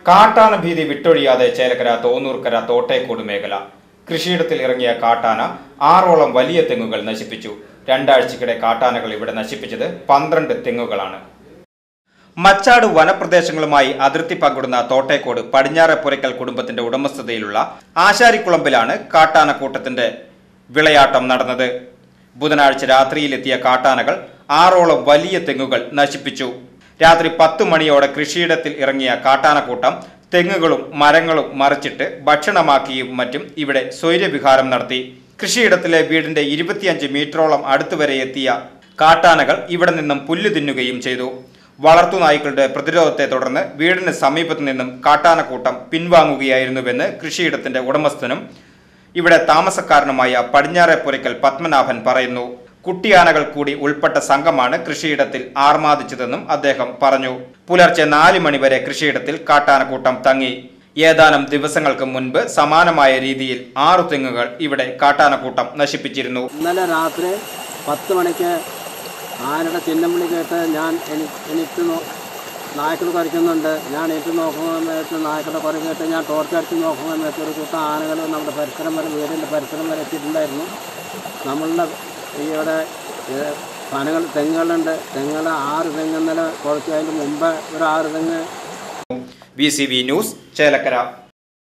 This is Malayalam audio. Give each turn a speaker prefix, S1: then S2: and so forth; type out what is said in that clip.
S1: കാട്ടാന ഭീതി വിട്ടൊഴിയാതെ ചേലക്കര തോന്നൂർക്കര തോട്ടേക്കോട് മേഖല കൃഷിയിടത്തിൽ ഇറങ്ങിയ കാട്ടാന ആറോളം വലിയ തെങ്ങുകൾ നശിപ്പിച്ചു രണ്ടാഴ്ചക്കിടെ കാട്ടാനകൾ ഇവിടെ നശിപ്പിച്ചത് പന്ത്രണ്ട് തെങ്ങുകളാണ് മച്ചാട് വനപ്രദേശങ്ങളുമായി അതിർത്തി പങ്കിടുന്ന തോട്ടേക്കോട് പടിഞ്ഞാറെപ്പുരയ്ക്കൽ കുടുംബത്തിന്റെ ഉടമസ്ഥതയിലുള്ള ആശാരിക്കുളമ്പിലാണ് കാട്ടാനക്കൂട്ടത്തിന്റെ വിളയാട്ടം നടന്നത് ബുധനാഴ്ച രാത്രിയിലെത്തിയ കാട്ടാനകൾ ആറോളം വലിയ തെങ്ങുകൾ നശിപ്പിച്ചു രാത്രി പത്ത് മണിയോടെ കൃഷിയിടത്തിൽ ഇറങ്ങിയ കാട്ടാനക്കൂട്ടം തെങ്ങുകളും മരങ്ങളും മറിച്ചിട്ട് ഭക്ഷണമാക്കിയും മറ്റും ഇവിടെ സ്വൈര്യവിഹാരം നടത്തി കൃഷിയിടത്തിലെ വീടിന്റെ ഇരുപത്തിയഞ്ച് മീറ്ററോളം അടുത്തുവരെ എത്തിയ കാട്ടാനകൾ ഇവിടെ നിന്നും പുല്ല് തിന്നുകയും ചെയ്തു വളർത്തുനായ്ക്കളുടെ പ്രതിരോധത്തെ തുടർന്ന് വീടിന് സമീപത്തു നിന്നും കാട്ടാനക്കൂട്ടം പിൻവാങ്ങുകയായിരുന്നുവെന്ന് കൃഷിയിടത്തിന്റെ ഉടമസ്ഥനും ഇവിടെ താമസക്കാരനുമായ പടിഞ്ഞാറേപ്പുരയ്ക്കൽ പത്മനാഭൻ പറയുന്നു കുട്ടിയാനകൾ കൂടി ഉൾപ്പെട്ട സംഘമാണ് കൃഷിയിടത്തിൽ ആർമാദിച്ചതെന്നും അദ്ദേഹം പറഞ്ഞു പുലർച്ചെ നാല് മണിവരെ കൃഷിയിടത്തിൽ കാട്ടാനക്കൂട്ടം തങ്ങി ഏതാനും ദിവസങ്ങൾക്ക് മുൻപ് സമാനമായ രീതിയിൽ ആറു തെങ്ങുകൾ ഇവിടെ കാട്ടാനക്കൂട്ടം നശിപ്പിച്ചിരുന്നു
S2: ഇന്നലെ രാത്രി പത്ത് മണിക്ക് ആനയുടെ ചിഹ്നം വിളി കേട്ട് ഞാൻ എനി എനിക്ക് നോ നായ്ക്കൾ കുറയ്ക്കുന്നുണ്ട് ഞാൻ ഏറ്റു നോക്കുന്ന സമയത്ത് നായ്ക്കളുടെ കുറവ് കേട്ട് ഞാൻ ടോർച്ച് അടിച്ച് നോക്കുന്ന സമയത്ത് ഒരു കൂട്ടം ആനകൾ നമ്മുടെ പരിസരം വരെ വീടിൻ്റെ പരിസരം വരെ എത്തിയിട്ടുണ്ടായിരുന്നു നമ്മളുടെ ഇവിടെ ഏഹ്, പനകൾ തെങ്ങുകളുണ്ട് തെങ്ങുകൾ ആറ് തെങ്ങ് ഇന്നലെ കുറച്ച് അതിന് മുമ്പ് ഒരു ആറ് തെങ്ങ്
S1: വി ന്യൂസ് ചേലക്കര